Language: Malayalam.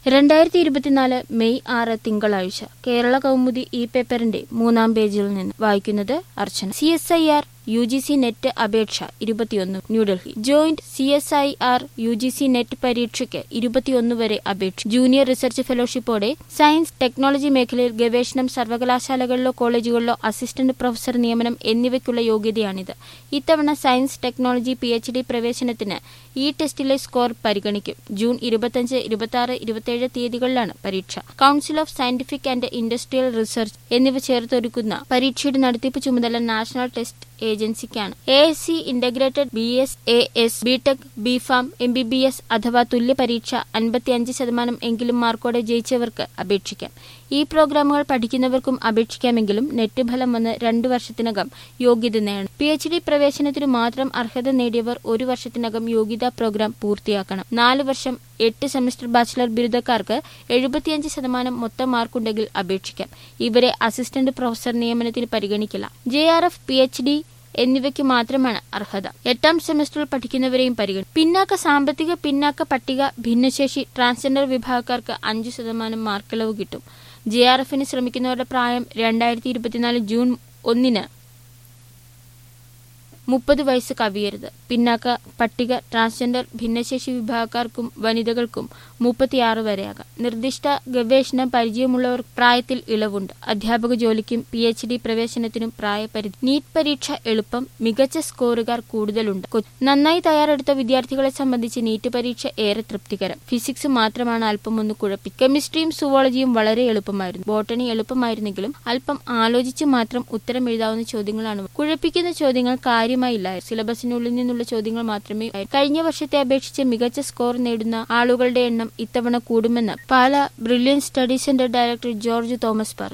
രണ്ടായിരത്തി ഇരുപത്തിനാല് മെയ് ആറ് തിങ്കളാഴ്ച കേരള കൗമുദി ഈ പേപ്പറിന്റെ മൂന്നാം പേജിൽ നിന്ന് വായിക്കുന്നത് Archana C S I R U G C NET അപേക്ഷ ഇരുപത്തിയൊന്ന് New Delhi joint C S I R U G C NET പരീക്ഷയ്ക്ക് ഇരുപത്തിയൊന്ന് വരെ അപേക്ഷ ജൂനിയർ റിസർച്ച് ഫെലോഷിപ്പോടെ സയൻസ് ടെക്നോളജി മേഖലയിൽ ഗവേഷണം സർവകലാശാലകളിലോ കോളേജുകളിലോ അസിസ്റ്റന്റ് പ്രൊഫസർ നിയമനം എന്നിവയ്ക്കുള്ള യോഗ്യതയാണിത് ഇത്തവണ science technology P H D പ്രവേശനത്തിന് ഈ ടെസ്റ്റിലെ സ്കോർ പരിഗണിക്കും ജൂൺ ഇരുപത്തിയഞ്ച് ഇരുപത്തി ആറ് ഇരുപത്തിയേഴ് തീയതികളിലാണ് പരീക്ഷ council of scientific and industrial research എന്നിവ ചേർത്തൊരുക്കുന്ന പരീക്ഷയുടെ നടത്തിപ്പ് ചുമതല നാഷണൽ ടെസ്റ്റ് ഏജൻസിക്കാണ് A S C integrated B S A S B Tech B pharm M B B S അഥവാ തുല്യ പരീക്ഷ അൻപത്തിയഞ്ച് ശതമാനം എങ്കിലും മാർക്കോടെ ജയിച്ചവർക്ക് അപേക്ഷിക്കാം ഈ പ്രോഗ്രാമുകൾ പഠിക്കുന്നവർക്കും അപേക്ഷിക്കാമെങ്കിലും നെറ്റ് ഫലം വന്ന് രണ്ടു വർഷത്തിനകം യോഗ്യത നേടണം പി എച്ച് ഡി പ്രവേശനത്തിനു മാത്രം അർഹത നേടിയവർ ഒരു വർഷത്തിനകം യോഗ്യതാ പ്രോഗ്രാം പൂർത്തിയാക്കണം നാല് വർഷം എട്ട് സെമസ്റ്റർ ബാച്ചിലർ ബിരുദക്കാർക്ക് എഴുപത്തിയഞ്ച് ശതമാനം മൊത്തം മാർക്കുണ്ടെങ്കിൽ അപേക്ഷിക്കാം ഇവരെ അസിസ്റ്റന്റ് പ്രൊഫസർ നിയമനത്തിന് പരിഗണിക്കില്ല J R F P H D എന്നിവയ്ക്ക് മാത്രമാണ് അർഹത എട്ടാം സെമസ്റ്ററിൽ പഠിക്കുന്നവരെയും പരിഗണിക്കും പിന്നാക്ക സാമ്പത്തിക പിന്നാക്ക പട്ടിക ഭിന്നശേഷി ട്രാൻസ്ജെൻഡർ വിഭാഗക്കാർക്ക് അഞ്ചു ശതമാനം മാർക്കിളവ് കിട്ടും ജെ ആർ എഫിന് ശ്രമിക്കുന്നവരുടെ പ്രായം രണ്ടായിരത്തി ഇരുപത്തിനാല് ജൂൺ ഒന്നിന് മുപ്പത് വയസ്സ് കവിയരുത് പിന്നാക്ക പട്ടിക ട്രാൻസ്ജെൻഡർ ഭിന്നശേഷി വിഭാഗക്കാർക്കും വനിതകൾക്കും മുപ്പത്തിയാറ് വരെയാകാം നിർദ്ദിഷ്ട ഗവേഷണ പരിചയമുള്ളവർ പ്രായത്തിൽ ഇളവുണ്ട് അധ്യാപക ജോലിക്കും പി എച്ച് ഡി പ്രവേശനത്തിനും പ്രായപരിധി നീറ്റ് പരീക്ഷ എളുപ്പം മികച്ച സ്കോറുകാർ കൂടുതലുണ്ട് നന്നായി തയ്യാറെടുത്ത വിദ്യാർത്ഥികളെ സംബന്ധിച്ച് നീറ്റ് പരീക്ഷ ഏറെ തൃപ്തികരം ഫിസിക്സ് മാത്രമാണ് അല്പം ഒന്ന് കുഴപ്പി കെമിസ്ട്രിയും സുവോളജിയും വളരെ എളുപ്പമായിരുന്നു ബോട്ടണി എളുപ്പമായിരുന്നെങ്കിലും അല്പം ആലോചിച്ച് മാത്രം ഉത്തരം എഴുതാവുന്ന ചോദ്യങ്ങളാണ് കുഴപ്പിക്കുന്ന ചോദ്യങ്ങൾ കാര്യമായില്ല സിലബസിനുള്ളിൽ നിന്നുള്ള ചോദ്യങ്ങൾ മാത്രമേ കഴിഞ്ഞ വർഷത്തെ അപേക്ഷിച്ച് മികച്ച സ്കോർ നേടുന്ന ആളുകളുടെ എണ്ണം ഇത്തവണ കൂടുമെന്ന് Pala brilliant study centre director George Thomas പറഞ്ഞു